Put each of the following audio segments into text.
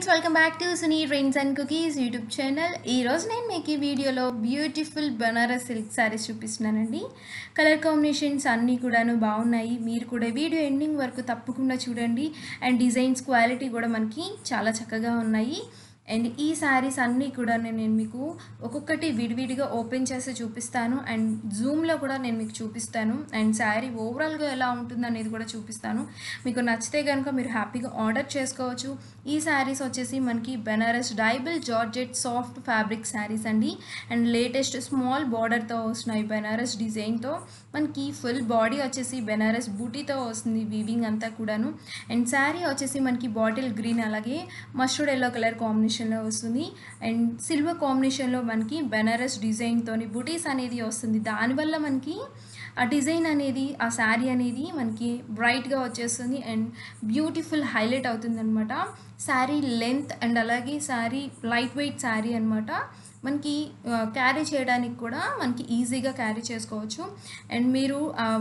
friends welcome back to Suni trends and cookies YouTube channel ఈరోజు నేను మీకు ఈ వీడియోలో బ్యూటిఫుల్ బనారస్ సిల్క్ శారీస్ చూపిస్తున్నానండి కలర్ కాంబినేషన్స్ అన్నీ కూడాను బాగున్నాయి మీరు కూడా వీడియో ఎండింగ్ వరకు తప్పకుండా చూడండి అండ్ డిజైన్స్ క్వాలిటీ కూడా మనకి చాలా చక్కగా ఉన్నాయి అండ్ ఈ శారీస్ అన్నీ కూడా నేను మీకు ఒక్కొక్కటి విడివిడిగా ఓపెన్ చేసి చూపిస్తాను అండ్ జూమ్లో కూడా నేను మీకు చూపిస్తాను అండ్ శారీ ఓవరాల్గా ఎలా ఉంటుంది అనేది కూడా చూపిస్తాను మీకు నచ్చితే కనుక మీరు హ్యాపీగా ఆర్డర్ చేసుకోవచ్చు ఈ శారీస్ వచ్చేసి మనకి Benaras dyeable georgette soft fabric saris అండి అండ్ లేటెస్ట్ స్మాల్ బార్డర్తో వస్తున్నాయి బెనారస్ డిజైన్తో మనకి ఫుల్ బాడీ వచ్చేసి బెనారస్ బూటీతో వస్తుంది వీవింగ్ అంతా కూడాను అండ్ శారీ వచ్చేసి మనకి బాటిల్ గ్రీన్ అలాగే మస్టర్డ్ ఎల్లో కలర్ కాంబినేషన్లో వస్తుంది అండ్ సిల్వర్ కాంబినేషన్లో మనకి బెనారస్ డిజైన్తోని బూటీస్ అనేది వస్తుంది దానివల్ల మనకి ఆ డిజైన్ అనేది ఆ శారీ అనేది మనకి బ్రైట్గా వచ్చేస్తుంది అండ్ బ్యూటిఫుల్ హైలైట్ అవుతుంది అనమాట శారీ లెంత్ అండ్ అలాగే శారీ లైట్ వెయిట్ శారీ అనమాట మనకి క్యారీ చేయడానికి కూడా మనకి ఈజీగా క్యారీ చేసుకోవచ్చు అండ్ మీరు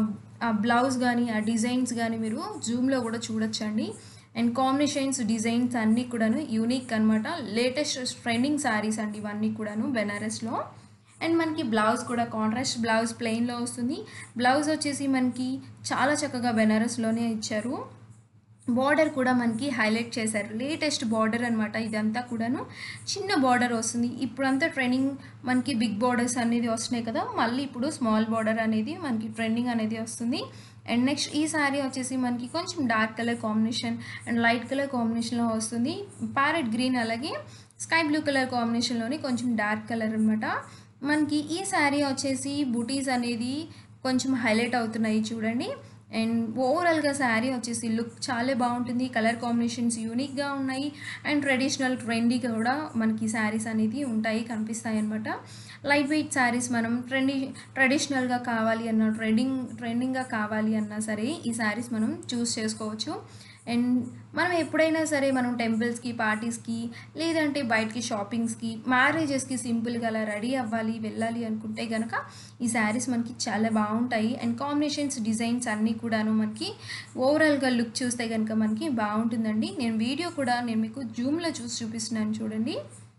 ఆ బ్లౌజ్ కానీ ఆ డిజైన్స్ కానీ మీరు జూమ్లో కూడా చూడొచ్చండి అండ్ కాంబినేషన్స్ డిజైన్స్ అన్నీ కూడాను యూనిక్ అనమాట లేటెస్ట్ ట్రెండింగ్ శారీస్ అండి ఇవన్నీ కూడాను బెనారస్లో అండ్ మనకి బ్లౌజ్ కూడా కాంట్రాస్ట్ బ్లౌజ్ ప్లెయిన్లో వస్తుంది బ్లౌజ్ వచ్చేసి మనకి చాలా చక్కగా బెనారస్లోనే ఇచ్చారు బార్డర్ కూడా మనకి హైలైట్ చేశారు లేటెస్ట్ బార్డర్ అనమాట ఇదంతా కూడాను చిన్న బార్డర్ వస్తుంది ఇప్పుడంతా ట్రెండింగ్ మనకి బిగ్ బార్డర్స్ అనేది వస్తున్నాయి కదా మళ్ళీ ఇప్పుడు స్మాల్ బార్డర్ అనేది మనకి ట్రెండింగ్ అనేది వస్తుంది అండ్ నెక్స్ట్ ఈ శారీ వచ్చేసి మనకి కొంచెం dark colour combination and light colour కాంబినేషన్లో వస్తుంది ప్యారెట్ గ్రీన్ అలాగే స్కై బ్లూ కలర్ కాంబినేషన్లోని కొంచెం డార్క్ కలర్ అనమాట మనకి ఈ శారీ వచ్చేసి బూటీస్ అనేది కొంచెం హైలైట్ అవుతున్నాయి చూడండి అండ్ ఓవరాల్గా శారీ వచ్చేసి లుక్ చాలా బాగుంటుంది కలర్ కాంబినేషన్స్ యూనిక్గా ఉన్నాయి అండ్ ట్రెడిషనల్ ట్రెండీగా కూడా మనకి శారీస్ అనేది ఉంటాయి కనిపిస్తాయి అనమాట లైట్ వెయిట్ శారీస్ మనం ట్రెండీ ట్రెడిషనల్గా కావాలి అన్న ట్రెండింగ్ ట్రెండింగ్గా కావాలి అన్నా సరే ఈ శారీస్ మనం చూస్ చేసుకోవచ్చు అండ్ మనం ఎప్పుడైనా సరే మనం టెంపుల్స్కి పార్టీస్కి లేదంటే బయటికి షాపింగ్స్కి మ్యారేజెస్కి సింపుల్గా అలా రెడీ అవ్వాలి వెళ్ళాలి అనుకుంటే కనుక ఈ శారీస్ మనకి చాలా బాగుంటాయి అండ్ కాంబినేషన్స్ డిజైన్స్ అన్నీ కూడాను మనకి ఓవరాల్గా లుక్ చూస్తే కనుక మనకి బాగుంటుందండి నేను వీడియో కూడా నేను మీకు జూమ్లో చూసి చూపిస్తున్నాను చూడండి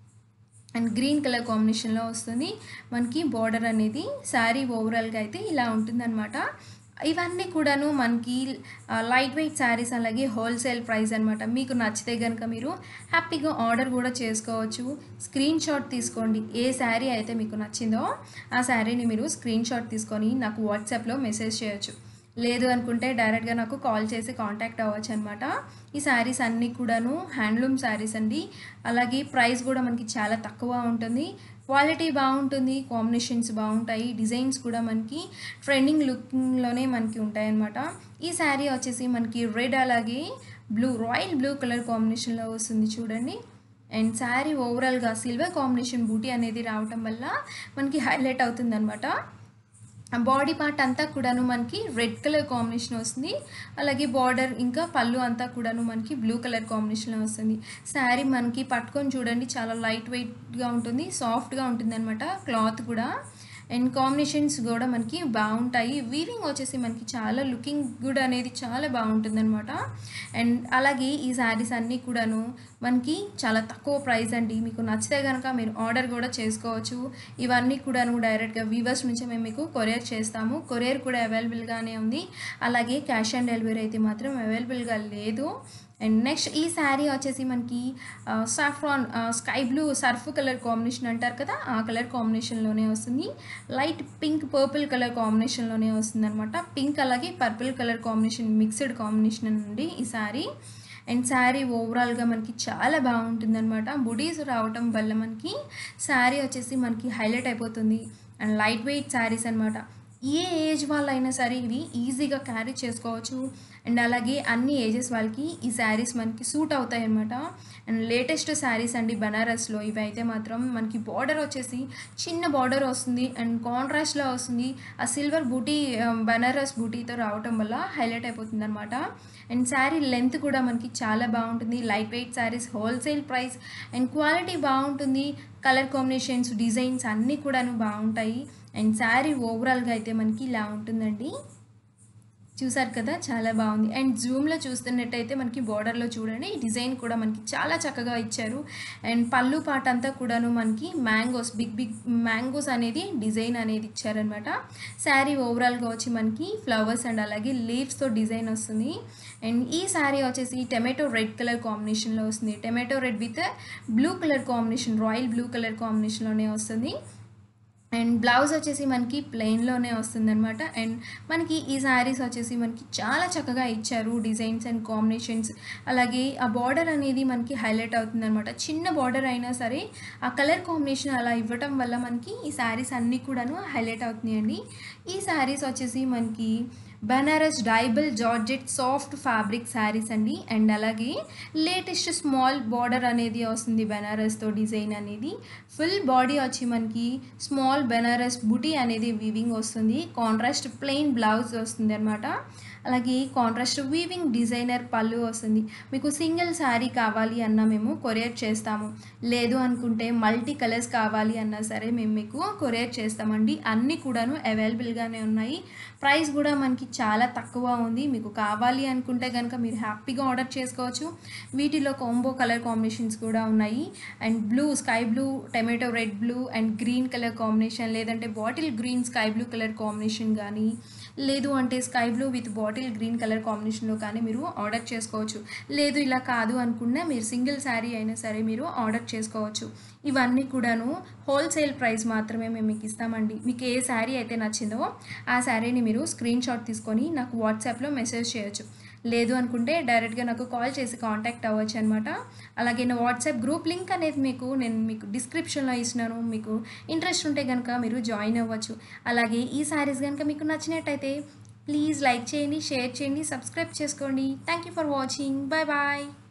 అండ్ గ్రీన్ కలర్ కాంబినేషన్లో వస్తుంది మనకి బార్డర్ అనేది శారీ ఓవరాల్గా అయితే ఇలా ఉంటుందన్నమాట ఇవన్నీ కూడాను మనకి లైట్ వెయిట్ శారీస్ అలాగే హోల్సేల్ ప్రైస్ అనమాట మీకు నచ్చితే కనుక మీరు హ్యాపీగా ఆర్డర్ కూడా చేసుకోవచ్చు స్క్రీన్ షాట్ తీసుకోండి ఏ శారీ అయితే మీకు నచ్చిందో ఆ శారీని మీరు స్క్రీన్ షాట్ తీసుకొని నాకు వాట్సాప్లో మెసేజ్ చేయొచ్చు లేదు అనుకుంటే డైరెక్ట్గా నాకు కాల్ చేసి కాంటాక్ట్ అవ్వచ్చు అనమాట ఈ శారీస్ అన్నీ కూడాను హ్యాండ్లూమ్ శారీస్ అండి అలాగే ప్రైస్ కూడా మనకి చాలా తక్కువ ఉంటుంది క్వాలిటీ బాగుంటుంది కాంబినేషన్స్ బాగుంటాయి డిజైన్స్ కూడా మనకి ట్రెండింగ్ లుకింగ్లోనే మనకి ఉంటాయన్నమాట ఈ శారీ వచ్చేసి మనకి రెడ్ అలాగే బ్లూ రాయల్ బ్లూ కలర్ కాంబినేషన్లో వస్తుంది చూడండి అండ్ శారీ ఓవరాల్గా సిల్వర్ కాంబినేషన్ బూటీ అనేది రావటం వల్ల మనకి హైలైట్ అవుతుంది అనమాట బాడీ పార్ట్ అంతా కూడాను మనకి రెడ్ కలర్ కాంబినేషన్ వస్తుంది అలాగే బార్డర్ ఇంకా పళ్ళు అంతా కూడాను మనకి బ్లూ కలర్ కాంబినేషన్లో వస్తుంది శారీ మనకి పట్టుకొని చూడండి చాలా లైట్ వెయిట్గా ఉంటుంది సాఫ్ట్గా ఉంటుంది అనమాట క్లాత్ కూడా అండ్ కాంబినేషన్స్ కూడా మనకి బాగుంటాయి వీవింగ్ వచ్చేసి మనకి చాలా లుకింగ్ గుడ్ అనేది చాలా బాగుంటుంది అనమాట అండ్ అలాగే ఈ శారీస్ అన్నీ కూడాను మనకి చాలా తక్కువ ప్రైస్ అండి మీకు నచ్చితే కనుక మీరు ఆర్డర్ కూడా చేసుకోవచ్చు ఇవన్నీ కూడాను డైరెక్ట్గా వీవర్స్ నుంచి మేము మీకు కొరియర్ చేస్తాము కొరియర్ కూడా అవైలబుల్గానే ఉంది అలాగే క్యాష్ ఆన్ డెలివరీ అయితే మాత్రం అవైలబుల్గా లేదు అండ్ నెక్స్ట్ ఈ శారీ వచ్చేసి మనకి saffron sky blue surf colour combination అంటారు కదా ఆ కలర్ కాంబినేషన్లోనే వస్తుంది లైట్ పింక్ పర్పుల్ కలర్ కాంబినేషన్లోనే వస్తుంది అనమాట పింక్ అలాగే purple colour combination mixed combination అండి ఈ శారీ అండ్ శారీ ఓవరాల్గా మనకి చాలా బాగుంటుంది అనమాట బుడీస్ రావటం వల్ల మనకి శారీ వచ్చేసి మనకి హైలైట్ అయిపోతుంది అండ్ లైట్ వెయిట్ శారీస్ అనమాట ఏ ఏజ్ వాళ్ళైనా సరే ఇవి ఈజీగా క్యారీ చేసుకోవచ్చు అండ్ అలాగే అన్ని ఏజెస్ వాళ్ళకి ఈ శారీస్ మనకి సూట్ అవుతాయి అనమాట అండ్ లేటెస్ట్ శారీస్ అండి బనారస్లో ఇవి అయితే మాత్రం మనకి బార్డర్ వచ్చేసి చిన్న బార్డర్ వస్తుంది అండ్ కాంట్రాస్ట్లో వస్తుంది ఆ సిల్వర్ బూటీ బనారస్ బూటీతో రావటం వల్ల హైలైట్ అయిపోతుంది అనమాట అండ్ శారీ లెంత్ కూడా మనకి చాలా బాగుంటుంది light weight saris wholesale price and quality బాగుంటుంది కలర్ కాంబినేషన్స్ డిజైన్స్ అన్నీ కూడాను బాగుంటాయి అండ్ శారీ ఓవరాల్గా అయితే మనకి ఇలా ఉంటుందండి చూసారు కదా చాలా బాగుంది అండ్ జూమ్లో చూస్తున్నట్టయితే మనకి బార్డర్లో చూడండి ఈ డిజైన్ కూడా మనకి చాలా చక్కగా ఇచ్చారు అండ్ పళ్ళు పాట అంతా కూడాను మనకి మ్యాంగోస్ బిగ్ బిగ్ మ్యాంగోస్ అనేది డిజైన్ అనేది ఇచ్చారనమాట శారీ ఓవరాల్గా వచ్చి మనకి ఫ్లవర్స్ అండ్ అలాగే లీవ్స్తో డిజైన్ వస్తుంది అండ్ ఈ శారీ వచ్చేసి టమాటో రెడ్ కలర్ కాంబినేషన్లో వస్తుంది tomato red with blue colour combination royal blue colour కాంబినేషన్లోనే వస్తుంది అండ్ బ్లౌజ్ వచ్చేసి మనకి ప్లెయిన్లోనే వస్తుందన్నమాట అండ్ మనకి ఈ శారీస్ వచ్చేసి మనకి చాలా చక్కగా ఇచ్చారు డిజైన్స్ అండ్ కాంబినేషన్స్ అలాగే ఆ బార్డర్ అనేది మనకి హైలైట్ అవుతుందన్నమాట చిన్న బార్డర్ అయినా సరే ఆ కలర్ కాంబినేషన్ అలా ఇవ్వటం వల్ల మనకి ఈ శారీస్ అన్నీ కూడాను హైలైట్ అవుతున్నాయండి ఈ శారీస్ వచ్చేసి మనకి Banaras dyeable georgette soft fabric saris అండి అండ్ అలాగే లేటెస్ట్ స్మాల్ బార్డర్ అనేది వస్తుంది బనారస్తో డిజైన్ అనేది ఫుల్ బాడీ వచ్చి మనకి స్మాల్ బనారస్ బుటీ అనేది వీవింగ్ వస్తుంది కాంట్రాస్ట్ ప్లెయిన్ బ్లౌజ్ వస్తుంది అనమాట అలాగే కాంట్రాస్ట్ వీవింగ్ డిజైనర్ పళ్ళు వస్తుంది మీకు సింగిల్ శారీ కావాలి అన్నా మేము కొరియర్ చేస్తాము లేదు అనుకుంటే మల్టీ కలర్స్ కావాలి అన్నా సరే మేము మీకు కొరియర్ చేస్తామండి అన్నీ కూడాను అవైలబుల్గానే ఉన్నాయి ప్రైస్ కూడా మనకి చాలా తక్కువ ఉంది మీకు కావాలి అనుకుంటే కనుక మీరు హ్యాపీగా ఆర్డర్ చేసుకోవచ్చు వీటిలో కాంబో కలర్ కాంబినేషన్స్ కూడా ఉన్నాయి and blue sky blue tomato red blue and green colour combination లేదంటే bottle green sky blue colour combination కానీ లేదు అంటే sky blue with bottle green colour కాంబినేషన్లో కానీ మీరు ఆర్డర్ చేసుకోవచ్చు లేదు ఇలా కాదు అనుకున్నా మీరు సింగిల్ శారీ అయినా సరే మీరు ఆర్డర్ చేసుకోవచ్చు ఇవన్నీ కూడాను హోల్సేల్ ప్రైస్ మాత్రమే మేము మీకు ఇస్తామండి మీకు ఏ శారీ అయితే నచ్చిందో ఆ శారీని మీరు స్క్రీన్ షాట్ తీసుకొని నాకు వాట్సాప్లో మెసేజ్ చేయొచ్చు లేదు అనుకుంటే డైరెక్ట్గా నాకు కాల్ చేసి కాంటాక్ట్ అవ్వచ్చు అనమాట అలాగే నా వాట్సాప్ గ్రూప్ లింక్ అనేది మీకు నేను మీకు డిస్క్రిప్షన్లో ఇచ్చినాను మీకు ఇంట్రెస్ట్ ఉంటే కనుక మీరు జాయిన్ అవ్వచ్చు అలాగే ఈ శారీస్ కనుక మీకు నచ్చినట్టయితే ప్లీజ్ లైక్ చేయండి షేర్ చేయండి సబ్స్క్రైబ్ చేసుకోండి thank you for watching bye bye